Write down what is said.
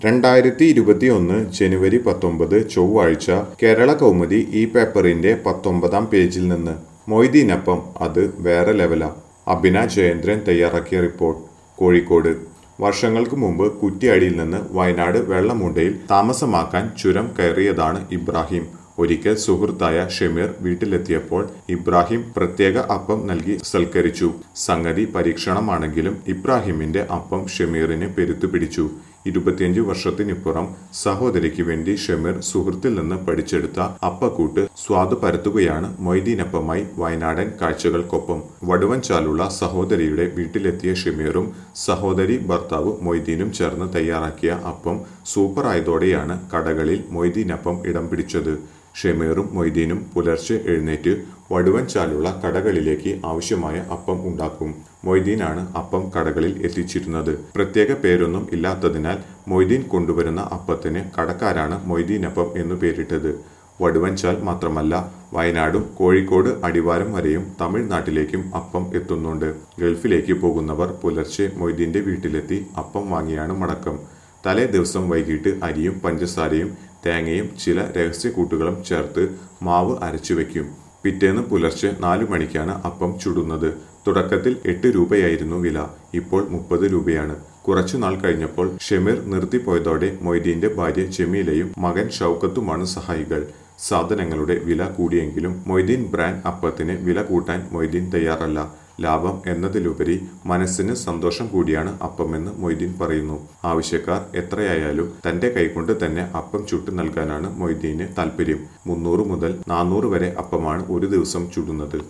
രണ്ടായിരത്തി ഇരുപത്തിയൊന്ന് ജനുവരി പത്തൊമ്പത് ചൊവ്വാഴ്ച കേരള കൗമുദി ഈ പേപ്പറിന്റെ പത്തൊമ്പതാം പേജിൽ നിന്ന് മൊയ്തീനപ്പം അത് വേറെ ലെവലാ അഭിന ജയേന്ദ്രൻ തയ്യാറാക്കിയ റിപ്പോർട്ട് കോഴിക്കോട് വർഷങ്ങൾക്ക് മുമ്പ് കുറ്റ്യാടിയിൽ നിന്ന് വയനാട് വെള്ളമുണ്ടയിൽ താമസമാക്കാൻ ചുരം കയറിയതാണ് ഇബ്രാഹിം ഒരിക്കൽ സുഹൃത്തായ ഷമീർ വീട്ടിലെത്തിയപ്പോൾ ഇബ്രാഹിം പ്രത്യേക അപ്പം നൽകി സൽക്കരിച്ചു സംഗതി പരീക്ഷണമാണെങ്കിലും ഇബ്രാഹിമിന്റെ അപ്പം ഷമീറിന് പെരുത്തു പിടിച്ചു ഇരുപത്തിയഞ്ച് വർഷത്തിനിപ്പുറം സഹോദരിക്ക് വേണ്ടി ഷമീർ സുഹൃത്തിൽ നിന്ന് പഠിച്ചെടുത്ത അപ്പക്കൂട്ട് സ്വാദ് പരത്തുകയാണ് മൊയ്തീനപ്പമായി വയനാടൻ കാഴ്ചകൾക്കൊപ്പം വടുവൻചാലുള്ള സഹോദരിയുടെ വീട്ടിലെത്തിയ ഷമീറും സഹോദരി ഭർത്താവ് മൊയ്തീനും ചേർന്ന് തയ്യാറാക്കിയ അപ്പം സൂപ്പറായതോടെയാണ് കടകളിൽ മൊയ്തീനപ്പം ഇടം പിടിച്ചത് ഷമീറും മൊയ്തീനും പുലർച്ചെ എഴുന്നേറ്റ് വടുവൻചാലുള്ള കടകളിലേക്ക് ആവശ്യമായ അപ്പം ഉണ്ടാക്കും മൊയ്തീനാണ് അപ്പം കടകളിൽ എത്തിച്ചിരുന്നത് പ്രത്യേക പേരൊന്നും ഇല്ലാത്തതിനാൽ മൊയ്തീൻ കൊണ്ടുവരുന്ന അപ്പത്തിന് കടക്കാരാണ് മൊയ്തീനപ്പം എന്നു പേരിട്ടത് വടുവൻചാൽ മാത്രമല്ല വയനാടും കോഴിക്കോട് അടിവാരം വരെയും തമിഴ്നാട്ടിലേക്കും അപ്പം എത്തുന്നുണ്ട് ഗൾഫിലേക്ക് പോകുന്നവർ പുലർച്ചെ മൊയ്തീന്റെ വീട്ടിലെത്തി അപ്പം വാങ്ങിയാണ് മടക്കം തലേ ദിവസം വൈകിട്ട് അരിയും പഞ്ചസാരയും തേങ്ങയും ചില രഹസ്യക്കൂട്ടുകളും ചേർത്ത് മാവ് അരച്ചു വെക്കും പിറ്റേന്ന് പുലർച്ചെ നാലു മണിക്കാണ് അപ്പം ചുടുന്നത് തുടക്കത്തിൽ എട്ട് രൂപയായിരുന്നു വില ഇപ്പോൾ മുപ്പത് രൂപയാണ് കുറച്ചു നാൾ കഴിഞ്ഞപ്പോൾ ഷെമീർ നിർത്തിപ്പോയതോടെ മൊയ്തീന്റെ ഭാര്യ ജമീലയും മകൻ ഷൗക്കത്തുമാണ് സഹായികൾ സാധനങ്ങളുടെ വില കൂടിയെങ്കിലും മൊയ്തീൻ ബ്രാൻഡ് അപ്പത്തിന് വില കൂട്ടാൻ മൊയ്തീൻ തയ്യാറല്ല ലാഭം എന്നതിലുപരി മനസ്സിന് സന്തോഷം കൂടിയാണ് അപ്പമെന്ന് മൊയ്തീൻ പറയുന്നു ആവശ്യക്കാർ എത്രയായാലും തന്റെ കൈകൊണ്ട് തന്നെ അപ്പം ചുട്ടു നൽകാനാണ് മൊയ്തീന് താല്പര്യം മുന്നൂറ് മുതൽ നാനൂറ് വരെ അപ്പമാണ് ഒരു ദിവസം ചുടുന്നത്